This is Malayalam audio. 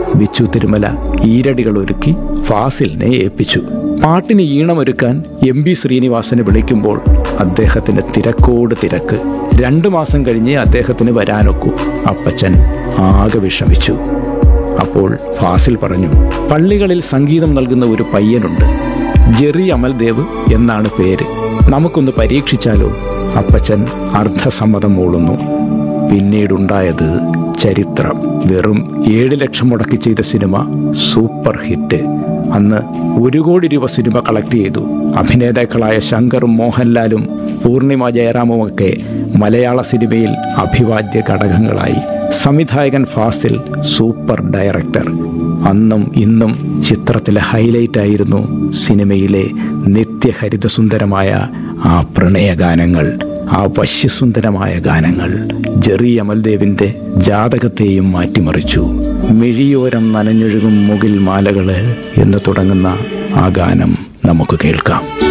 ബിച്ചു തിരുമല ഈരടികൾ ഒരുക്കി ഫാസിലിനെ ഏൽപ്പിച്ചു പാട്ടിന് ഈണമൊരുക്കാൻ എം ബി ശ്രീനിവാസനെ വിളിക്കുമ്പോൾ അദ്ദേഹത്തിന് തിരക്കോട് തിരക്ക് രണ്ടു മാസം കഴിഞ്ഞേ അദ്ദേഹത്തിന് വരാനൊക്കൂ അപ്പച്ചൻ ആകെ വിഷമിച്ചു അപ്പോൾ ഫാസിൽ പറഞ്ഞു പള്ളികളിൽ സംഗീതം നൽകുന്ന ഒരു പയ്യനുണ്ട് ജെറി അമൽദേവ് എന്നാണ് പേര് നമുക്കൊന്ന് പരീക്ഷിച്ചാലോ അപ്പച്ചൻ അർദ്ധസമ്മതം മൂളുന്നു പിന്നീടുണ്ടായത് ചരിത്രം വെറും ഏഴ് ലക്ഷം മുടക്കി ചെയ്ത സിനിമ സൂപ്പർ ഹിറ്റ് അന്ന് ഒരു കോടി രൂപ സിനിമ കളക്ട് ചെയ്തു അഭിനേതാക്കളായ ശങ്കറും മോഹൻലാലും പൂർണിമ ജയറാമുമൊക്കെ മലയാള സിനിമയിൽ അഭിവാദ്യ ഘടകങ്ങളായി സംവിധായകൻ ഫാസിൽ സൂപ്പർ ഡയറക്ടർ അന്നും ഇന്നും ചിത്രത്തിലെ ഹൈലൈറ്റ് ആയിരുന്നു സിനിമയിലെ നിത്യഹരിതസുന്ദരമായ ആ പ്രണയഗാനങ്ങൾ ആ വശ്യസുന്ദരമായ ഗാനങ്ങൾ ജെറി അമൽദേവിന്റെ ജാതകത്തെയും മാറ്റിമറിച്ചു മിഴിയോരം നനഞ്ഞൊഴുകും മുകിൽ മാലകള് എന്ന് തുടങ്ങുന്ന ആ ഗാനം നമുക്ക് കേൾക്കാം